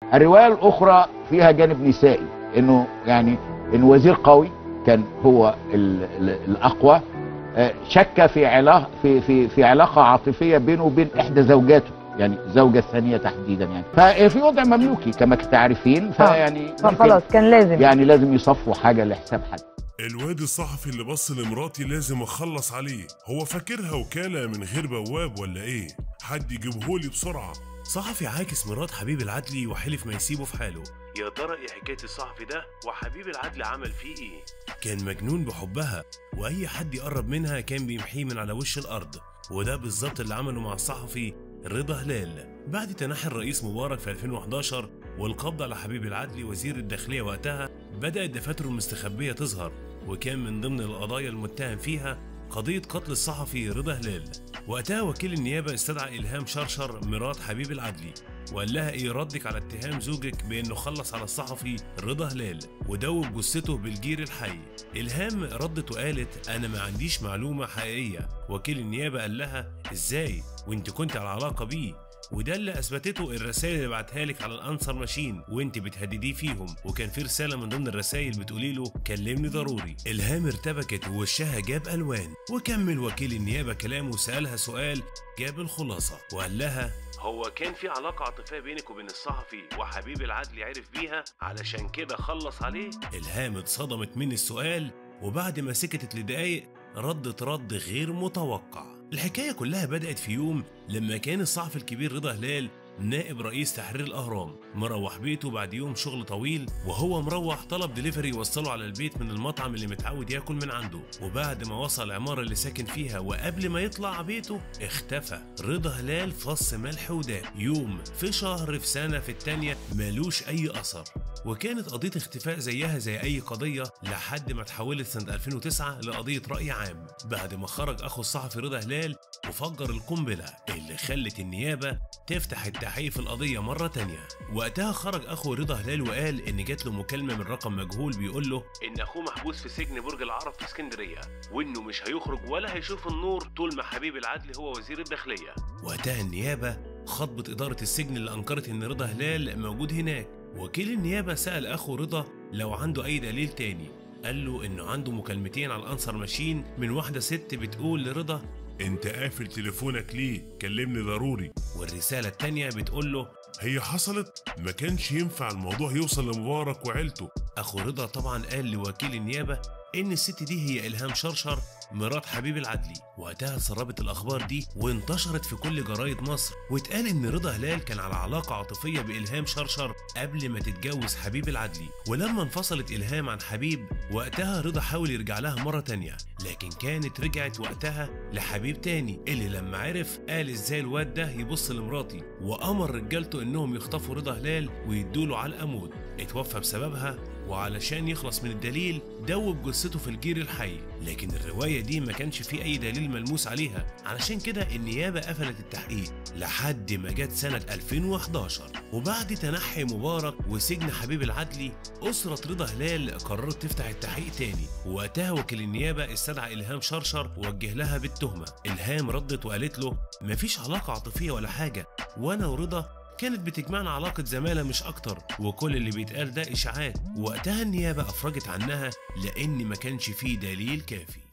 الروايه الاخرى فيها جانب نسائي انه يعني ان وزير قوي كان هو ال ال الاقوى آه، شك في علاقه في في في علاقه عاطفيه بينه وبين احدى زوجاته يعني الزوجه الثانيه تحديدا يعني ففي وضع مملوكي كما تعرفين فيعني ممكن- فخلاص كان لازم يعني لازم يصفوا حاجه لحساب حد الواد الصحفي اللي بص لمراتي لازم اخلص عليه هو فاكرها وكالة من غير بواب ولا ايه حد يجيبهولي بسرعة صحفي عاكس مرات حبيب العدلي وحلف ما يسيبه في حاله يا ترى ايه حكايه الصحفي ده وحبيب العدلي عمل فيه ايه كان مجنون بحبها واي حد يقرب منها كان بيمحيه من على وش الارض وده بالظبط اللي عمله مع الصحفي رضا هلال بعد تنحي الرئيس مبارك في 2011 والقبض على حبيب العدلي وزير الداخليه وقتها بدات دفاتره المستخبيه تظهر وكان من ضمن القضايا المتهم فيها قضية قتل الصحفي رضا هلال وقتها وكيل النيابة استدعى إلهام شرشر مرات حبيب العدلي وقال لها ايه ردك على اتهام زوجك بانه خلص على الصحفي رضا هلال ودوب جثته بالجير الحي الهام ردت وقالت انا ما عنديش معلومه حقيقيه وكيل النيابه قال لها ازاي وانت كنت على علاقه بيه وده اللي اثبتته الرسائل اللي بعتها لك على الانسر ماشين وانت بتهدديه فيهم وكان في رساله من ضمن الرسائل بتقولي له كلمني ضروري الهام ارتبكت ووشها جاب الوان وكمل وكيل النيابه كلامه وسالها سؤال جاب الخلاصه وقال لها هو كان في علاقة عاطفية بينك وبين الصحفي وحبيب العدلي عرف بيها علشان كده خلص عليه؟ إلهام اتصدمت من السؤال وبعد ما سكتت لدقايق ردت رد غير متوقع الحكاية كلها بدأت في يوم لما كان الصحفي الكبير رضا هلال نائب رئيس تحرير الأهرام مروح بيته بعد يوم شغل طويل وهو مروح طلب دليفري يوصله على البيت من المطعم اللي متعود ياكل من عنده وبعد ما وصل العمارة اللي ساكن فيها وقبل ما يطلع بيته اختفى رضا هلال فص ملح وداب يوم في شهر في سنة في التانية مالوش أي أثر وكانت قضية اختفاء زيها زي أي قضية لحد ما تحولت سنة 2009 لقضية رأي عام بعد ما خرج أخو الصحفي رضا هلال وفجر القنبلة اللي خلت النيابة تفتح التحقيق في القضية مرة تانية وقتها خرج أخو رضا هلال وقال إن جات له مكالمة من رقم مجهول بيقول له إن أخوه محبوس في سجن برج العرب في اسكندرية وإنه مش هيخرج ولا هيشوف النور طول ما حبيب العدل هو وزير الداخلية وقتها النيابة خطبت إدارة السجن اللي أنكرت إن رضا هلال موجود هناك وكيل النيابة سأل أخو رضا لو عنده أي دليل تاني قال له إنه عنده مكالمتين على الأنسر ماشين من واحدة ست بتقول لرضا انت قافل تليفونك ليه كلمني ضروري والرسالة التانية بتقول له هي حصلت ما كانش ينفع الموضوع يوصل لمبارك وعيلته أخو رضا طبعا قال لوكيل النيابة إن الست دي هي إلهام شرشر مرات حبيب العدلي وقتها سربت الأخبار دي وانتشرت في كل جرايد مصر واتقال إن رضا هلال كان على علاقة عاطفية بإلهام شرشر قبل ما تتجوز حبيب العدلي ولما انفصلت إلهام عن حبيب وقتها رضا حاول يرجع لها مرة تانية لكن كانت رجعت وقتها لحبيب تاني اللي لما عرف قال ازاي الواد ده يبص لمراتي وامر رجالته انهم يخطفوا رضا هلال ويدوله على الامود اتوفى بسببها وعلشان يخلص من الدليل دوب جثته في الجير الحي لكن الرواية دي ما كانش فيه أي دليل ملموس عليها علشان كده النيابة قفلت التحقيق لحد ما جت سنة 2011 وبعد تنحي مبارك وسجن حبيب العدلي أسرة رضا هلال قررت تفتح التحقيق تاني وقتها وكيل النيابة استدعى إلهام شرشر ووجه لها بالتهمة إلهام ردت وقالت له مفيش علاقة عاطفية ولا حاجة وأنا ورضا كانت بتجمعنا علاقة زمالة مش أكتر وكل اللي بيتقال ده إشاعات وقتها النيابة أفرجت عنها لأن ما كانش فيه دليل كافي